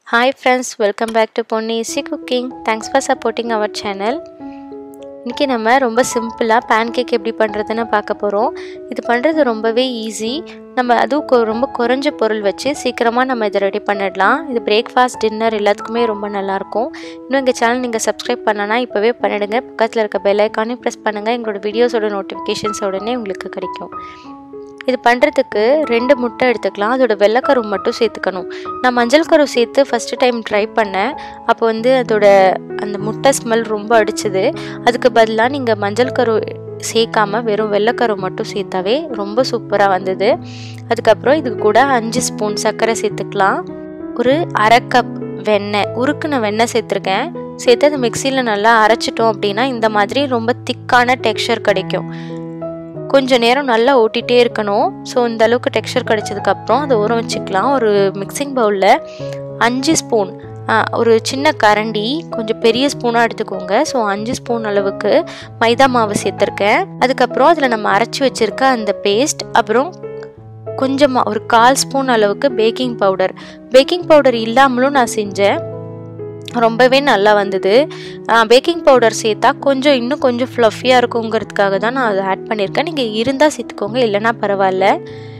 hi friends welcome back to Ponni easy cooking thanks for supporting our channel இன்றைக்கி நம்ம ரொம்ப சிம்பிளாக பேன் கேக் எப்படி பண்ணுறதுன்னு பார்க்க போகிறோம் இது பண்ணுறது ரொம்பவே ஈஸி நம்ம அதுவும் கொ- ரொம்ப குறைஞ்ச பொருள் வச்சு சீக்கிரமாக நம்ம இதை ரெடி பண்ணிடலாம் இது பிரேக்ஃபாஸ்ட் டின்னர் எல்லாத்துக்குமே ரொம்ப நல்லாயிருக்கும் இன்னும் எங்கள் சேனல் நீங்கள் சப்ஸ்கிரைப் பண்ணனா இப்போவே பண்ணிடுங்க பக்கத்தில் இருக்க பெல் ஐக்கானையும் ப்ரெஸ் பண்ணுங்கள் எங்களோட வீடியோஸோட நோட்டிஃபிகேஷன்ஸ் உடனே உங்களுக்கு கிடைக்கும் இது பண்ணுறதுக்கு ரெண்டு முட்டை எடுத்துக்கலாம் அதோட வெள்ளைக்கரு மட்டும் சேர்த்துக்கணும் நான் மஞ்சள் கரு சேர்த்து ஃபஸ்ட்டு டைம் ட்ரை பண்ணேன் அப்போ வந்து அதோட அந்த முட்டை ஸ்மெல் ரொம்ப அடிச்சுது அதுக்கு பதிலாக நீங்கள் மஞ்சள் கரு சேர்க்காம வெறும் வெள்ளைக்கரு மட்டும் சேர்த்தாவே ரொம்ப சூப்பராக வந்தது அதுக்கப்புறம் இதுக்கு கூட அஞ்சு ஸ்பூன் சர்க்கரை சேர்த்துக்கலாம் ஒரு அரை கப் வெண்ணெய் உருக்குன வெண்ணெய் சேர்த்துருக்கேன் சேர்த்து அது மிக்சியில் நல்லா அரைச்சிட்டோம் அப்படின்னா இந்த மாதிரி ரொம்ப திக்கான டெக்ஸ்சர் கிடைக்கும் கொஞ்ச நேரம் நல்லா ஓட்டிகிட்டே இருக்கணும் ஸோ இந்த அளவுக்கு டெக்ஸ்சர் கிடைச்சதுக்கப்புறம் அதை ஊற வச்சுக்கலாம் ஒரு மிக்சிங் பவுலில் அஞ்சு ஸ்பூன் ஒரு சின்ன கரண்டி கொஞ்சம் பெரிய ஸ்பூனாக எடுத்துக்கோங்க ஸோ அஞ்சு ஸ்பூன் அளவுக்கு மைதா மாவு சேர்த்துருக்கேன் அதுக்கப்புறம் அதில் நம்ம அரைச்சி வச்சுருக்க அந்த பேஸ்ட் அப்புறம் கொஞ்சமாக ஒரு கால் ஸ்பூன் அளவுக்கு பேக்கிங் பவுடர் பேக்கிங் பவுடர் இல்லாமலும் நான் செஞ்சேன் ரொம்பவே நல்லா வந்தது பேக்கிங் பவுடர் சேர்த்தா கொஞ்சம் இன்னும் கொஞ்சம் ஃப்ளஃபியாக இருக்குங்கிறதுக்காக தான் நான் அதை ஆட் பண்ணியிருக்கேன் நீங்கள் இருந்தால் சேர்த்துக்கோங்க இல்லைன்னா பரவாயில்ல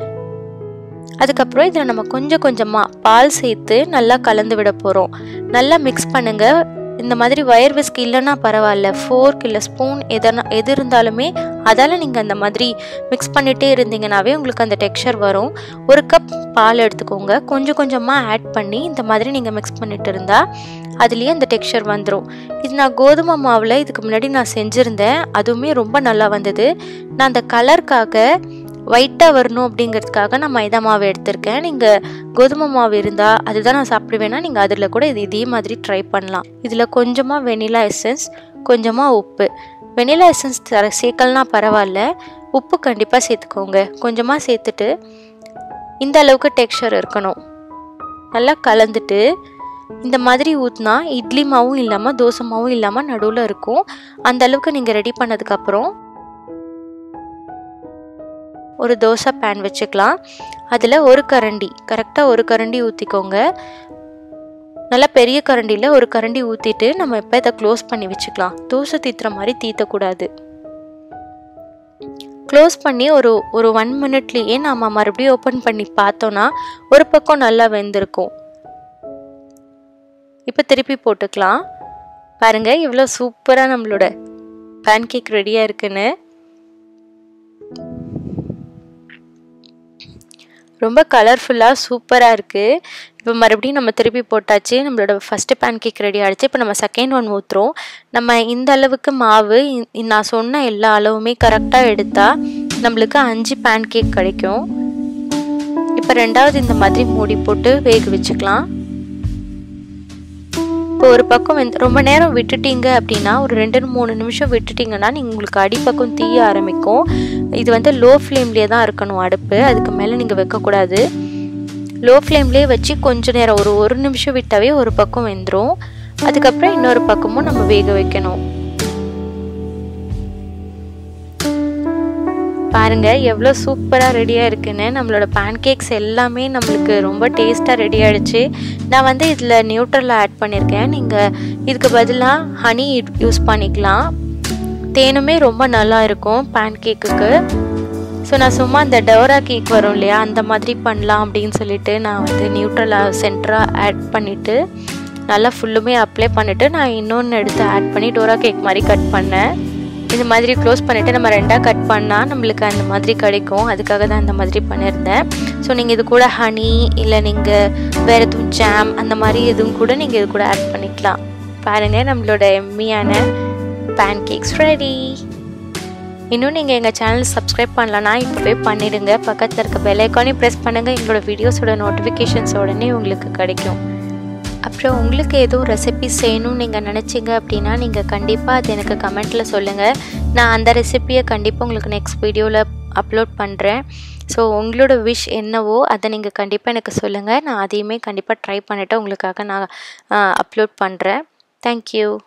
அதுக்கப்புறம் இதில் நம்ம கொஞ்சம் கொஞ்சமாக பால் சேர்த்து நல்லா கலந்து விட போகிறோம் நல்லா மிக்ஸ் பண்ணுங்கள் இந்த மாதிரி வயர் விஸ்க் இல்லைன்னா பரவாயில்ல ஃபோர்க் இல்லை ஸ்பூன் எதனா எது இருந்தாலுமே அதால் நீங்கள் அந்த மாதிரி மிக்ஸ் பண்ணிகிட்டே இருந்தீங்கனாவே உங்களுக்கு அந்த டெக்ஸ்சர் வரும் ஒரு கப் பால் எடுத்துக்கோங்க கொஞ்சம் கொஞ்சமாக ஆட் பண்ணி இந்த மாதிரி நீங்கள் மிக்ஸ் பண்ணிட்டு இருந்தால் அதுலேயே அந்த டெக்ஸ்சர் வந்துடும் இது நான் கோதுமை மாவில் இதுக்கு முன்னாடி நான் செஞ்சுருந்தேன் அதுவுமே ரொம்ப நல்லா வந்தது நான் அந்த கலருக்காக ஒயிட்டாக வரணும் அப்படிங்கிறதுக்காக நான் மைதா மாவு எடுத்திருக்கேன் நீங்கள் கோதுமை மாவு இருந்தால் அதுதான் நான் சாப்பிடுவேன்னா நீங்கள் அதில் கூட இது இதே மாதிரி ட்ரை பண்ணலாம் இதில் கொஞ்சமாக வெனிலா எசன்ஸ் கொஞ்சமாக உப்பு வெனிலா எசன்ஸ் தர சேர்க்கலனா பரவாயில்ல உப்பு கண்டிப்பாக சேர்த்துக்கோங்க கொஞ்சமாக சேர்த்துட்டு இந்த அளவுக்கு டெக்ஸ்சர் இருக்கணும் நல்லா கலந்துட்டு இந்த மாதிரி ஊற்றினா இட்லி மாவும் இல்லாமல் தோசை மாவும் இல்லாமல் நடுவில் இருக்கும் அந்த அளவுக்கு நீங்கள் ரெடி பண்ணதுக்கப்புறம் ஒரு தோசை பேன் வச்சுக்கலாம் அதில் ஒரு கரண்டி கரெக்டாக ஒரு கரண்டி ஊற்றிக்கோங்க நல்லா பெரிய கரண்டியில் ஒரு கரண்டி ஊற்றிட்டு நம்ம இப்போ இதை க்ளோஸ் பண்ணி வச்சுக்கலாம் தோசை தீத்துற மாதிரி தீத்தக்கூடாது க்ளோஸ் பண்ணி ஒரு ஒரு ஒன் மினிட்லேயே நாம் மறுபடியும் ஓப்பன் பண்ணி பார்த்தோன்னா ஒரு பக்கம் நல்லா வெந்திருக்கும் இப்போ திருப்பி போட்டுக்கலாம் பாருங்க இவ்வளோ சூப்பராக நம்மளோட பேன்கேக் ரெடியாக இருக்குன்னு ரொம்ப கலர்ஃபுல்லாக சூப்பராக இருக்குது இப்போ மறுபடியும் நம்ம திருப்பி போட்டாச்சு நம்மளோட ஃபஸ்ட்டு பேன் கேக் ரெடி ஆகிடுச்சு இப்போ நம்ம செகண்ட் ஒன் ஊற்றுறோம் நம்ம இந்த அளவுக்கு மாவு இ- நான் சொன்ன எல்லா அளவுமே கரெக்டாக எடுத்தால் நம்மளுக்கு அஞ்சு பேன் கேக் கிடைக்கும் இப்போ ரெண்டாவது இந்த மாதிரி மூடி போட்டு வேக வச்சுக்கலாம் இப்போ ஒரு பக்கம் வெந்து ரொம்ப நேரம் விட்டுட்டீங்க அப்படின்னா ஒரு ரெண்டு மூணு நிமிஷம் விட்டுட்டீங்கன்னா நீங்கள் உங்களுக்கு அடிப்பக்கம் தீய ஆரம்பிக்கும் இது வந்து லோ ஃப்ளேம்லேயே தான் இருக்கணும் அடுப்பு அதுக்கு மேலே நீங்கள் வைக்கக்கூடாது லோ ஃப்ளேம்லேயே வச்சு கொஞ்ச நேரம் ஒரு ஒரு நிமிஷம் விட்டாவே ஒரு பக்கம் வெந்துடும் அதுக்கப்புறம் இன்னொரு பக்கமும் நம்ம வேக வைக்கணும் பாருங்க எவ்வளோ சூப்பராக ரெடியாக இருக்குன்னு நம்மளோட பேன்கேக்ஸ் எல்லாமே நம்மளுக்கு ரொம்ப டேஸ்ட்டாக ரெடி ஆயிடுச்சு நான் வந்து இதில் நியூட்ரல் ஆட் பண்ணியிருக்கேன் நீங்கள் இதுக்கு பதிலாக ஹனி யூஸ் பண்ணிக்கலாம் தேனுமே ரொம்ப நல்லா இருக்கும் பேன்கேக்குக்கு ஸோ நான் சும்மா அந்த டோரா கேக் வரும் இல்லையா அந்த மாதிரி பண்ணலாம் அப்படின்னு சொல்லிட்டு நான் வந்து நியூட்ரலாக சென்டராக ஆட் பண்ணிவிட்டு நல்லா ஃபுல்லுமே அப்ளை பண்ணிவிட்டு நான் இன்னொன்று எடுத்து ஆட் பண்ணி டோரா கேக் மாதிரி கட் பண்ணேன் இந்த மாதிரி க்ளோஸ் பண்ணிவிட்டு நம்ம ரெண்டாக கட் பண்ணால் நம்மளுக்கு அந்த மாதிரி கிடைக்கும் அதுக்காக தான் அந்த மாதிரி பண்ணியிருந்தேன் ஸோ நீங்கள் இது கூட ஹனி இல்லை நீங்கள் வேறு எதுவும் ஜாம் அந்த மாதிரி எதுவும் கூட நீங்கள் இது கூட ஆட் பண்ணிக்கலாம் பாருங்கள் நம்மளோட எம்மியான பேன் கேக்ஸ் ரெடி இன்னும் நீங்கள் எங்கள் சேனல் சப்ஸ்கிரைப் பண்ணலன்னா இப்போவே பண்ணிடுங்க பக்கத்தில் இருக்க பெல் ஐக்கானையும் ப்ரெஸ் பண்ணுங்கள் எங்களோட வீடியோஸோட நோட்டிஃபிகேஷன்ஸ் உடனே உங்களுக்கு கிடைக்கும் அப்புறம் உங்களுக்கு எதுவும் ரெசிபி செய்யணும்னு நீங்கள் நினச்சிங்க அப்படின்னா நீங்கள் கண்டிப்பாக அது எனக்கு கமெண்ட்டில் சொல்லுங்கள் நான் அந்த ரெசிபியை கண்டிப்பாக உங்களுக்கு நெக்ஸ்ட் வீடியோவில் அப்லோட் பண்ணுறேன் ஸோ உங்களோட விஷ் என்னவோ அதை நீங்கள் கண்டிப்பாக எனக்கு சொல்லுங்கள் நான் அதையுமே கண்டிப்பாக ட்ரை பண்ணிவிட்டு உங்களுக்காக நான் அப்லோட் பண்ணுறேன் தேங்க்யூ